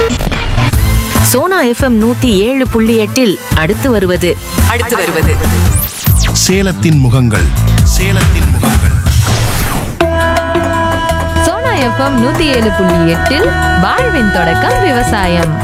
Sona FM நூத்தி ஏழு புள்ளி எட்டில் அடுத்து வருவது அடுத்து வருவது சேலத்தின் முகங்கள் சேலத்தின் முகங்கள் சோனா எஃப்எம் நூத்தி ஏழு புள்ளி எட்டில் வாழ்வின் தொடக்கம் விவசாயம்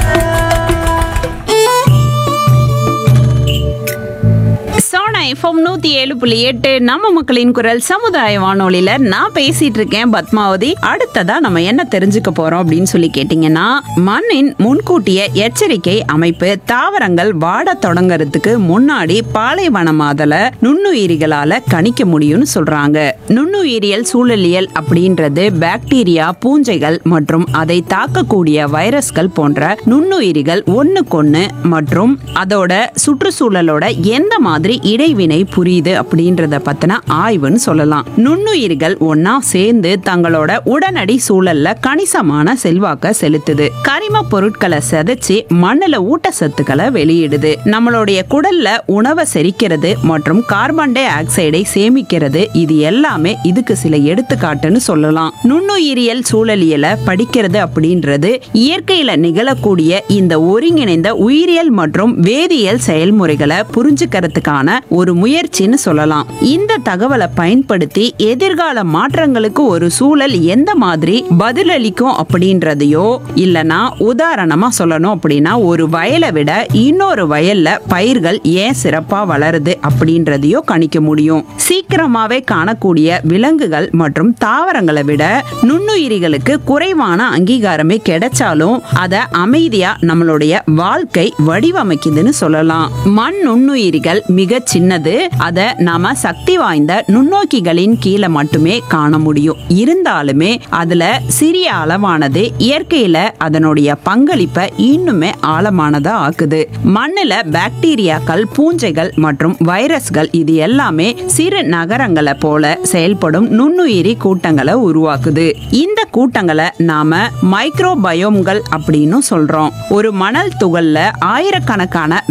சோனா எஃப்எம் நூத்தி ஏழு புள்ளி எட்டு நம்ம மக்களின் குரல் சமுதாய வானொலியில நான் பேசிட்டு இருக்கேன் பத்மாவதி அடுத்ததா நம்ம என்ன தெரிஞ்சுக்க போறோம் அப்படின்னு சொல்லி கேட்டீங்கன்னா மண்ணின் முன்கூட்டிய எச்சரிக்கை அமைப்பு தாவரங்கள் வாட தொடங்கறதுக்கு முன்னாடி பாலைவனமாதல நுண்ணுயிரிகளால கணிக்க முடியும்னு சொல்றாங்க நுண்ணுயிரியல் சூழலியல் அப்படின்றது பாக்டீரியா பூஞ்சைகள் மற்றும் அதை தாக்கக்கூடிய வைரஸ்கள் போன்ற நுண்ணுயிரிகள் ஒண்ணுக்கொண்ணு மற்றும் அதோட சுற்றுச்சூழலோட எந்த மாதிரி இடைவினை புரியுது அப்படின்றத பத்தின ஆய்வுன்னு சொல்லலாம் நுண்ணுயிர்கள் ஒன்னா சேர்ந்து தங்களோட உடனடி சூழல்ல கணிசமான செல்வாக்க செலுத்துது கரிம பொருட்களை செதைச்சு மண்ணுல ஊட்டச்சத்துக்களை வெளியிடுது நம்மளுடைய குடல்ல உணவை செரிக்கிறது மற்றும் கார்பன் டை ஆக்சைடை சேமிக்கிறது இது எல்லாமே இதுக்கு சில எடுத்துக்காட்டுன்னு சொல்லலாம் நுண்ணுயிரியல் சூழலியலை படிக்கிறது அப்படின்றது இயற்கையில நிகழக்கூடிய இந்த ஒருங்கிணைந்த உயிரியல் மற்றும் வேதியியல் செயல்முறைகளை புரிஞ்சுக்கிறதுக்கான ஒரு முயற்சின்னு சொல்லலாம் இந்த தகவலை பயன்படுத்தி எதிர்கால மாற்றங்களுக்கு ஒரு சூழல் எந்த மாதிரி பதிலளிக்கும் அப்படின்றதையோ இல்லனா உதாரணமா சொல்லணும் அப்படின்னா ஒரு வயலை விட இன்னொரு வயல்ல பயிர்கள் ஏன் சிறப்பா வளருது அப்படின்றதையோ கணிக்க முடியும் சீக்கிரமாவே காணக்கூடிய விலங்குகள் மற்றும் தாவரங்களை விட நுண்ணுயிரிகளுக்கு குறைவான அங்கீகாரமே கிடைச்சாலும் அதை அமைதியா நம்மளுடைய வாழ்க்கை வடிவமைக்குதுன்னு சொல்லலாம் மண் நுண்ணுயிரிகள் மிக சின்னது அதை நாம சக்தி வாய்ந்த நுண்ணோக்கிகளின் கீழே மட்டுமே காண முடியும் இருந்தாலுமே அதுல சிறிய அளவானது இயற்கையில அதனுடைய பங்களிப்பை இன்னுமே ஆழமானதா ஆக்குது மண்ணுல பாக்டீரியாக்கள் பூஞ்சைகள் மற்றும் வைரஸ்கள் இது எல்லாமே சிறு நகரங்களை போல செயல்படும் நுண்ணுயிரி கூட்டங்களை உருவாக்குது இந்த கூட்டங்களை நாம மைக்ரோபயோம்கள் அப்படின்னு சொல்றோம் ஒரு மணல் துகள்ல ஆயிரக்கணக்கான